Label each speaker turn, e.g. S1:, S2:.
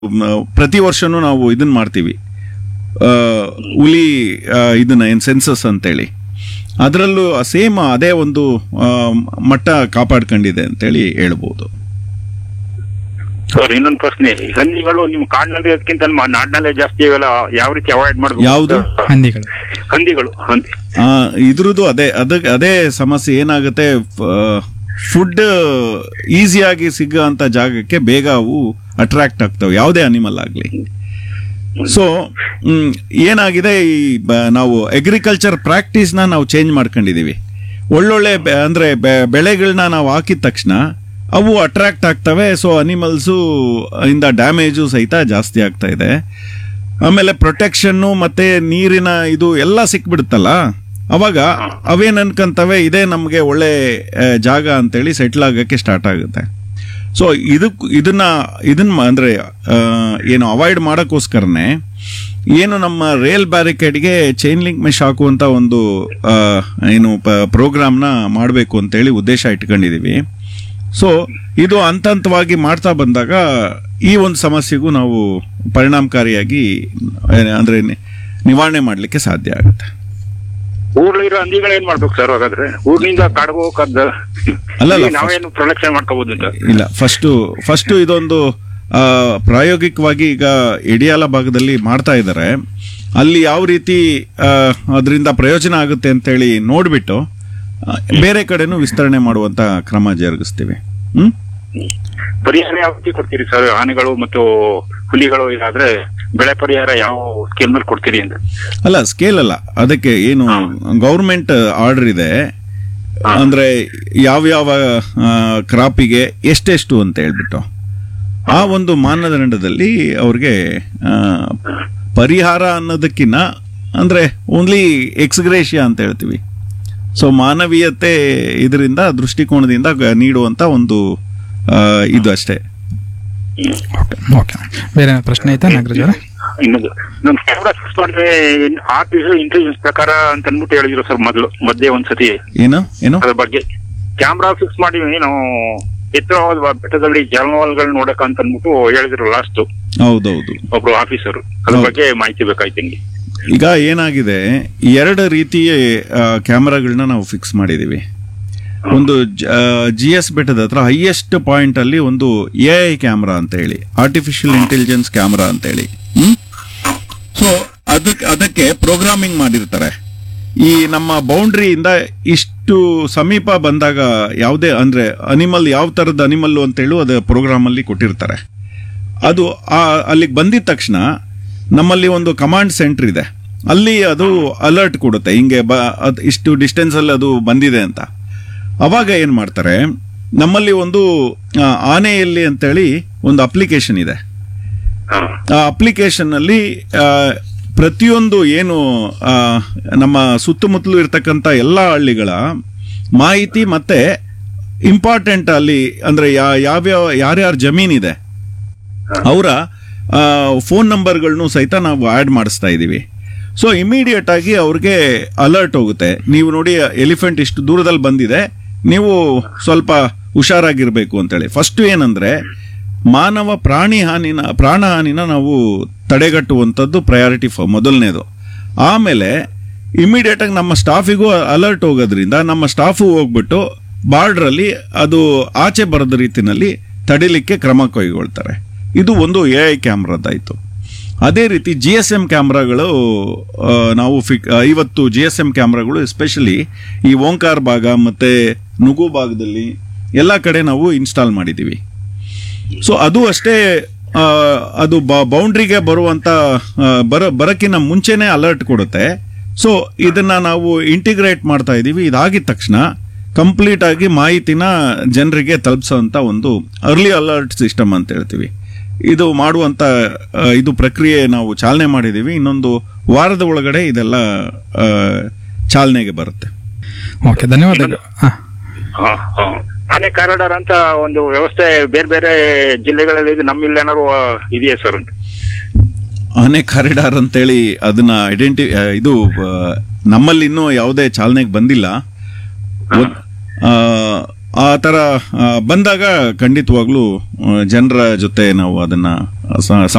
S1: ಮ, ಪ್ರತಿ ವರ್ಷನೂ ನಾವು ಇದನ್ನ ಮಾಡ್ತೀವಿ ಆ, ಹುಲಿ ಆ, ಇದನ್ನ ಏನ್ ಸೆನ್ಸಸ್ ಅಂತೇಳಿ ಅದರಲ್ಲೂ ಸೇಮ್ ಅದೇ ಒಂದು ಆ, ಮಟ್ಟ ಕಾಪಾಡ್ಕೊಂಡಿದೆ ಅಂತೇಳಿ ಹೇಳ್ಬೋದು
S2: ಸರ್ ಇನ್ನೊಂದು ಪ್ರಶ್ನೆ ಈ ಹಂದಿಗಳು ನಿಮ್ ಕಾಡಿನಲ್ಲಿ ಅದಕ್ಕಿಂತ ನಾಡಿನಲ್ಲೇ ಜಾಸ್ತಿ ಇವೆಲ್ಲ ಯಾವ ರೀತಿ ಅವಾಯ್ಡ್ ಮಾಡಬೇಕು
S1: ಯಾವ್ದು?
S3: ಹಂದಿಗಳು
S2: ಹಂದಿಗಳು ಹಂದಿ
S1: ಆ, ಇದ್ರದ್ದು ಅದೇ ಅದ ಅದೇ ಸಮಸ್ಯೆ ಏನಾಗುತ್ತೆ ಫುಡ್ ಈಸಿಯಾಗಿ ಸಿಗೋಂಥ ಜಾಗಕ್ಕೆ ಬೇಗ ಅವು ಅಟ್ರಾಕ್ಟ್ ಆಗ್ತವೆ ಯಾವುದೇ ಅನಿಮಲ್ ಆಗಲಿ ಸೊ ಏನಾಗಿದೆ ಈ ಬ- ನಾವು ಅಗ್ರಿಕಲ್ಚರ್ ಪ್ರಾಕ್ಟೀಸ್ನ ನಾವು ಚೇಂಜ್ ಮಾಡ್ಕೊಂಡಿದೀವಿ ಒಳ್ಳೊಳ್ಳೆ ಬೆ- ಅಂದ್ರೆ ಬೆ- ಬೆಳೆಗಳನ್ನ ನಾವು ಹಾಕಿದ ತಕ್ಷಣ ಅವು ಅಟ್ರಾಕ್ಟ್ ಆಗ್ತವೆ ಸೊ ಅನಿಮಲ್ಸು ಇಂದ ಡ್ಯಾಮೇಜು ಸಹಿತ ಜಾಸ್ತಿ ಆಗ್ತಾ ಇದೆ ಆಮೇಲೆ ಪ್ರೊಟೆಕ್ಷನ್ನು ಮತ್ತೆ ನೀರಿನ ಇದು ಎಲ್ಲ ಸಿಕ್ಬಿಡುತ್ತಲ್ಲ ಅವಾಗ ಅವೇನ್ ಅನ್ಕಂತವೆ ಇದೇ ನಮಗೆ ಒಳ್ಳೆ ಆ, ಜಾಗ ಅಂತೇಳಿ ಸೆಟ್ಲ್ ಆಗಕ್ಕೆ ಸ್ಟಾರ್ಟ್ ಆಗುತ್ತೆ ಸೊ ಇದಕ್ ಇದನ್ನ ಇದನ್ನ ಮ- ಅಂದ್ರೆ ಆ, ಏನು ಅವಾಯ್ಡ್ ಮಾಡೋಕ್ಕೋಸ್ಕರನೇ ಏನು ನಮ್ಮ ರೇಲ್ ಬ್ಯಾರಿಕೇಡ್ಗೆ ಚೈನ್ ಲಿಂಕ್ ಮೆಶ್ ಹಾಕುವಂತ ಒಂದು ಆ, ಏನು ಪ್ರೋಗ್ರಾಮ್ನ ಮಾಡಬೇಕು ಅಂತೇಳಿ ಉದ್ದೇಶ ಇಟ್ಕೊಂಡಿದೀವಿ ಸೊ ಇದು ಹಂತ ಹಂತವಾಗಿ ಮಾಡ್ತಾ ಬಂದಾಗ ಈ ಒಂದು ಸಮಸ್ಯೆಗೂ ನಾವು ಪರಿಣಾಮಕಾರಿಯಾಗಿ ಆ, ಅಂದ್ರೆ ನಿ- ನಿವಾರಣೆ ಮಾಡಲಿಕ್ಕೆ ಸಾಧ್ಯ ಆಗುತ್ತೆ
S2: ಊರ್ಲಿರೋ ಹಂದಿಗಳು ಏನ್ ಮಾಡ್ಬೇಕು ಸರ್ ಹಾಗಾದ್ರೆ ಊರ್ನಿಂದ ಕಾಡ್ಗೆ ಹೋಗಕ್ಕದ್ದ
S1: ಅಲ್ಲಲ್ಲ,
S2: ನಾವೇನು ಪ್ರೊಡಕ್ಷನ್ ಮಾಡ್ಕೋಬಹುದು ಅಂತ
S1: ಇಲ್ಲ ಫಸ್ಟು ಫಸ್ಟು ಇದೊಂದು ಆ, ಪ್ರಾಯೋಗಿಕವಾಗಿ ಈಗ ಇಡಿಯಾಲ ಭಾಗದಲ್ಲಿ ಮಾಡ್ತಾ ಇದ್ದಾರೆ ಅಲ್ಲಿ ಯಾವ ರೀತಿ ಅದರಿಂದ ಪ್ರಯೋಜನ ಆಗುತ್ತೆ ಅಂತೇಳಿ ನೋಡ್ಬಿಟ್ಟು ಆ, ಬೇರೆ ಕಡೆನೂ ವಿಸ್ತರಣೆ ಮಾಡುವಂತ ಕ್ರಮ ಜರುಗಿಸ್ತೀವಿ ಹ್ಮ್
S2: ಪರಿಹಾರ ಯಾವ ರೀತಿ ಕೊಡ್ತೀರಿ ಸರ್ ಆನೆಗಳು ಮತ್ತು ಹುಲಿಗಳು ಇದಾದ್ರೆ ಬೆಳೆ ಪರಿಹಾರ ಯಾವ ಸ್ಕೀಮ್ ಮೇಲೆ ಕೊಡ್ತೀರಿ ಅಂತ
S1: ಅಲ್ಲ ಸ್ಕೇಲ್ ಅಲ್ಲ ಅದಕ್ಕೆ ಏನು ಗೌರ್ಮೆಂಟ್ ಆರ್ಡರ್ ಇದೆ ಅಂದ್ರೆ ಯಾವ್ಯಾವ ಕ್ರಾಪಿಗೆ ಎಷ್ಟೆಷ್ಟು ಅಂತ ಹೇಳ್ಬಿಟ್ಟು ಆ ಒಂದು ಮಾನದಂಡದಲ್ಲಿ ಅವ್ರಿಗೆ ಆ, ಪರಿಹಾರ ಅನ್ನೋದಕ್ಕಿಂತ ಅಂದ್ರೆ ಓನ್ಲಿ ಎಕ್ಸ್ಗ್ರೇಷಿಯಾ ಅಂತ ಹೇಳ್ತೀವಿ ಸೊ ಮಾನವೀಯತೆ ಇದರಿಂದ ದೃಷ್ಟಿಕೋನದಿಂದ ಗ- ನೀಡುವಂತ ಒಂದು ಆ, ಇದು ಅಷ್ಟೇ
S3: ಓಕೆ ಬೇರೆ ಏನಾದ್ರು ಪ್ರಶ್ನೆ ಐತಾ ನಾಗರಾಜ್ ಅವರೇ
S2: ಇನ್ನೊಂದು ನಮ್ ಕ್ಯಾಮ್ರಾ ಫಿಕ್ಸ್ ಮಾಡಿದ್ರೆ ಆರ್ಟಿಫಿಷಿಯಲ್ ಇಂಟೆಲಿಜೆನ್ಸ್ ಪ್ರಕಾರ ಅಂತ ಅಂದ್ಬಿಟ್ಟು ಹೇಳಿದ್ರು ಸರ್ ಮೊದಲು ಮಧ್ಯೆ ಒಂದ್ಸತಿ
S1: ಏನು ಏನು
S2: ಅದ್ರ ಬಗ್ಗೆ ಕ್ಯಾಮ್ರಾ ಫಿಕ್ಸ್ ಮಾಡಿ ನಾವು ಎತ್ತರವಾದ ಬೆಟ್ಟದಲ್ಲಿ ಜಾನುವಾರುಗಳು ನೋಡಕ್ ಅಂತ ಅಂದ್ಬಿಟ್ಟು ಹೇಳಿದ್ರು ಲಾಸ್ಟ್
S1: ಹೌದೌದು
S2: ಒಬ್ರು ಆಫೀಸರ್ ಅದ್ರ
S1: ಹೌದು.
S2: ಬಗ್ಗೆ ಮಾಹಿತಿ ಬೇಕಾಯ್ತು ಹಿಂಗೆ
S1: ಈಗ ಏನಾಗಿದೆ ಎರಡು ರೀತಿಯ ಕ್ಯಾಮರಾಗಳನ್ನ ನಾವು ಫಿಕ್ಸ್ ಮಾಡಿದೀವಿ ಒಂದು ಜಿ ಎಸ್ ಬೆಟ್ಟದ ಹತ್ರ ಹೈಯೆಸ್ಟ್ ಪಾಯಿಂಟ್ ಅಲ್ಲಿ ಒಂದು ಎ ಐ ಕ್ಯಾಮ್ರಾ ಅಂತ ಹೇಳಿ ಆರ್ಟಿಫಿಷಿಯಲ್ ಇಂಟೆಲಿಜೆನ್ಸ್ ಕ್ಯಾಮ್ರಾ ಅಂತ ಹೇಳಿ ಸೊ ಅದಕ್ಕೆ ಅದಕ್ಕೆ ಪ್ರೋಗ್ರಾಮಿಂಗ್ ಮಾಡಿರ್ತಾರೆ ಈ ನಮ್ಮ ಬೌಂಡ್ರಿಯಿಂದ ಇಷ್ಟು ಸಮೀಪ ಬಂದಾಗ ಯಾವುದೇ ಅಂದ್ರೆ ಅನಿಮಲ್ ಯಾವ ತರದ ಅನಿಮಲ್ ಅಂತ ಹೇಳಿ ಅದು ಪ್ರೋಗ್ರಾಮ್ ಅಲ್ಲಿ ಕೊಟ್ಟಿರ್ತಾರೆ ಅದು ಆ ಅಲ್ಲಿಗೆ ಬಂದಿದ ತಕ್ಷಣ ನಮ್ಮಲ್ಲಿ ಒಂದು ಕಮಾಂಡ್ ಸೆಂಟರ್ ಇದೆ ಅಲ್ಲಿ ಅದು ಅಲರ್ಟ್ ಕೊಡುತ್ತೆ ಹಿಂಗೆ ಬ ಅದ್ ಇಷ್ಟು ಡಿಸ್ಟೆನ್ಸ್ ಅಲ್ಲಿ ಅದು ಬಂದಿದೆ ಅಂತ ಅವಾಗ ಏನ್ ಮಾಡ್ತಾರೆ ನಮ್ಮಲ್ಲಿ ಒಂದು ಆ, ಆನೆಯಲ್ಲಿ ಅಂತೇಳಿ ಒಂದು ಅಪ್ಲಿಕೇಶನ್ ಇದೆ
S2: ಹಾ.
S1: ಆ ಅಪ್ಲಿಕೇಶನ್ ಅಲ್ಲಿ ಆ, ಪ್ರತಿಯೊಂದು ಏನು ಆ, ನಮ್ಮ ಸುತ್ತಮುತ್ತಲು ಇರ್ತಕ್ಕಂಥ ಎಲ್ಲ ಹಳ್ಳಿಗಳ ಮಾಹಿತಿ ಮತ್ತೆ ಇಂಪಾರ್ಟೆಂಟ್ ಅಲ್ಲಿ ಅಂದ್ರೆ ಯಾ- ಯಾವ್ಯಾವ ಯಾರ್ಯಾರ ಜಮೀನಿದೆ ಅವರ ಫೋನ್ ನಂಬರ್ಗಳನ್ನು ಸಹಿತ ನಾವು ಆ್ಯಡ್ ಮಾಡಿಸ್ತಾ ಇದ್ದೀವಿ ಸೊ ಇಮಿಡಿಯೇಟ್ ಆಗಿ ಅವ್ರಿಗೆ ಅಲರ್ಟ್ ಹೋಗುತ್ತೆ ನೀವು ನೋಡಿ ಎಲಿಫೆಂಟ್ ಇಷ್ಟು ದೂರದಲ್ಲಿ ಬಂದಿದೆ ನೀವು ಸ್ವಲ್ಪ ಹುಷಾರಾಗಿರ್ಬೇಕು ಅಂತೇಳಿ ಫಸ್ಟ್ ಏನಂದ್ರೆ ಮಾನವ ಪ್ರಾಣಿ ಹಾನಿನ ಪ್ರಾಣ ಹಾನಿನ ನಾವು ತಡೆಗಟ್ಟುವಂಥದ್ದು ಪ್ರಯಾರಿಟಿ ಮೊದಲನೇದು ಆಮೇಲೆ ಇಮಿಡಿಯೇಟ್ ಆಗಿ ನಮ್ಮ ಸ್ಟಾಫಿಗೂ ಅಲರ್ಟ್ ಹೋಗೋದ್ರಿಂದ ನಮ್ಮ ಸ್ಟಾಫು ಹೋಗ್ಬಿಟ್ಟು ಬಾರ್ಡರ್ ಅಲ್ಲಿ ಅದು ಆಚೆ ಬರದ ರೀತಿನಲ್ಲಿ ತಡಿಲಿಕ್ಕೆ ಕ್ರಮ ಕೈಗೊಳ್ತಾರೆ ಇದು ಒಂದು ಎ ಐ ಕ್ಯಾಮ್ರಾದಾಯ್ತು ಅದೇ ರೀತಿ ಜಿ ಎಸ್ ಎಂ ಕ್ಯಾಮ್ರಾಗಳು ಆ, ನಾವು ಫಿಕ್ ಇವತ್ತು ಜಿ ಎಸ್ ಎಂ ಕ್ಯಾಮ್ರಾಗಳು ಎಸ್ಪೆಷಲಿ ಈ ಓಂಕಾರ್ ಭಾಗ ಮತ್ತೆ ನುಗು ಭಾಗದಲ್ಲಿ ಎಲ್ಲ ಕಡೆ ನಾವು ಇನ್ಸ್ಟಾಲ್ ಮಾಡಿದ್ದೀವಿ ಸೊ ಅದು ಅಷ್ಟೇ ಆ, ಅದು ಬೌಂಡ್ರಿಗೆ ಬರುವಂತ ಆ, ಬರ ಬರಕ್ಕಿಂತ ಮುಂಚೆನೆ ಅಲರ್ಟ್ ಕೊಡುತ್ತೆ ಸೊ ಇದನ್ನ ನಾವು ಇಂಟಿಗ್ರೇಟ್ ಮಾಡ್ತಾ ಇದ್ದೀವಿ ಇದಾಗಿದ ತಕ್ಷಣ ಕಂಪ್ಲೀಟ್ ಆಗಿ ಮಾಹಿತಿನ ಜನರಿಗೆ ತಲುಪಿಸುವಂತ ಒಂದು ಅರ್ಲಿ ಅಲರ್ಟ್ ಸಿಸ್ಟಮ್ ಅಂತ ಹೇಳ್ತೀವಿ ಇದು ಮಾಡುವಂತ ಆ, ಇದು ಪ್ರಕ್ರಿಯೆ ನಾವು ಚಾಲನೆ ಮಾಡಿದ್ದೀವಿ ಇನ್ನೊಂದು ವಾರದ ಒಳಗಡೆ ಇದೆಲ್ಲ ಆ, ಚಾಲನೆಗೆ ಬರುತ್ತೆ
S3: ಓಕೆ ಧನ್ಯವಾದಗಳು ಹಾಂ
S2: ಹಾ, ಹಾ. ಆನೆ ಕಾರಿಡಾರ್ ಅಂತ ಒಂದು ವ್ಯವಸ್ಥೆ ಬೇರೆ ಬೇರೆ ಜಿಲ್ಲೆಗಳಲ್ಲಿ ಇದೆ ನಮ್ಮಿಲ್ಲಿ ಏನಾದ್ರು ಆ, ಇದೆಯಾ ಸರ್ ಅಂತ
S1: ಆನೆ ಕಾರಿಡಾರ್ ಅಂತೇಳಿ ಅದನ್ನ ಐಡೆಂಟಿ ಆ, ಇದು ಆ, ನಮ್ಮಲ್ಲಿ ಇನ್ನೂ ಯಾವುದೇ ಚಾಲನೆಗೆ ಬಂದಿಲ್ಲ ಒಂದ್- ಆ, ಆ ಥರ ಆ, ಬಂದಾಗ ಖಂಡಿತವಾಗ್ಲೂ ಜನರ ಜೊತೆ ನಾವು ಅದನ್ನ ಸ-